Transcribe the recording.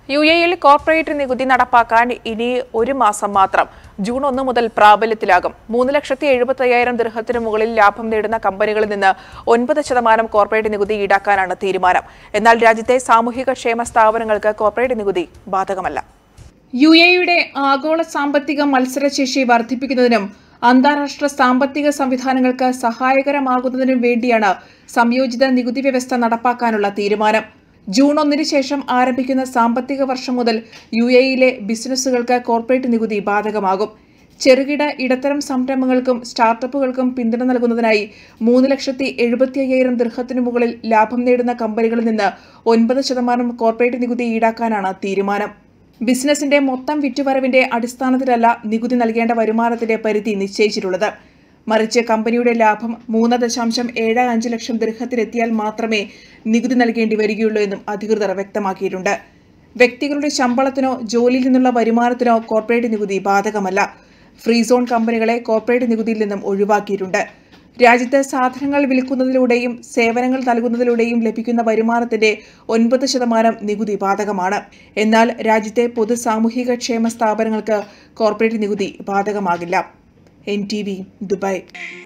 U എയിൽ corporate നികുതി നടപ്പാക്കാൻ ഇനി ഒരു മാസം മാത്രം ജൂൺ ഒന്ന് മുതൽ പ്രാബല്യത്തിലാകും മൂന്ന് ലക്ഷത്തി എഴുപത്തി അയ്യായിരം ദൃഹത്തിന് മുകളിൽ ലാഭം നേടുന്ന കമ്പനികളിൽ നിന്ന് ഒൻപത് ശതമാനം കോർപ്പറേറ്റ് നികുതി ഈടാക്കാനാണ് തീരുമാനം എന്നാൽ രാജ്യത്തെ സാമൂഹിക ക്ഷേമ സ്ഥാപനങ്ങൾക്ക് കോർപ്പറേറ്റ് നികുതി ബാധകമല്ല യു എയുടെ ആഗോള സാമ്പത്തിക മത്സരശേഷി വർദ്ധിപ്പിക്കുന്നതിനും അന്താരാഷ്ട്ര സാമ്പത്തിക സംവിധാനങ്ങൾക്ക് സഹായകരമാകുന്നതിനും വേണ്ടിയാണ് സംയോജിത നികുതി വ്യവസ്ഥ നടപ്പാക്കാനുള്ള തീരുമാനം ജൂൺ ഒന്നിന് ശേഷം ആരംഭിക്കുന്ന സാമ്പത്തിക വർഷം മുതൽ യു എയിലെ ബിസിനസ്സുകൾക്ക് കോർപ്പറേറ്റ് നികുതി ബാധകമാകും ചെറുകിട ഇടത്തരം സംരംഭങ്ങൾക്കും സ്റ്റാർട്ടപ്പുകൾക്കും പിന്തുണ നൽകുന്നതിനായി മൂന്ന് ലക്ഷത്തി എഴുപത്തി അയ്യായിരം ദൃഹത്തിനു മുകളിൽ ലാഭം നേടുന്ന കമ്പനികളിൽ നിന്ന് ഒൻപത് ശതമാനം കോർപ്പറേറ്റ് നികുതി ഈടാക്കാനാണ് തീരുമാനം ബിസിനസിന്റെ മൊത്തം വിറ്റുവരവിന്റെ അടിസ്ഥാനത്തിലല്ല നികുതി നൽകേണ്ട വരുമാനത്തിന്റെ പരിധി നിശ്ചയിച്ചിട്ടുള്ളത് മറിച്ച് കമ്പനിയുടെ ലാഭം മൂന്ന് ദശാംശം ഏഴ് അഞ്ച് ലക്ഷം ദൃഹത്തിലെത്തിയാൽ മാത്രമേ നികുതി നൽകേണ്ടി വരികയുള്ളൂ എന്നും അധികൃതർ വ്യക്തമാക്കിയിട്ടുണ്ട് വ്യക്തികളുടെ ശമ്പളത്തിനോ ജോലിയിൽ നിന്നുള്ള വരുമാനത്തിനോ കോർപ്പറേറ്റ് നികുതി ബാധകമല്ല ഫ്രീ സോൺ കമ്പനികളെ കോർപ്പറേറ്റ് നികുതിയിൽ നിന്നും ഒഴിവാക്കിയിട്ടുണ്ട് രാജ്യത്ത് സാധനങ്ങൾ വിൽക്കുന്നതിലൂടെയും സേവനങ്ങൾ നൽകുന്നതിലൂടെയും ലഭിക്കുന്ന വരുമാനത്തിന്റെ ഒൻപത് ശതമാനം നികുതി ബാധകമാണ് എന്നാൽ രാജ്യത്തെ പൊതു സാമൂഹിക ക്ഷേമ സ്ഥാപനങ്ങൾക്ക് കോർപ്പറേറ്റ് നികുതി ബാധകമാകില്ല എൻ ടി വി ദുബായ്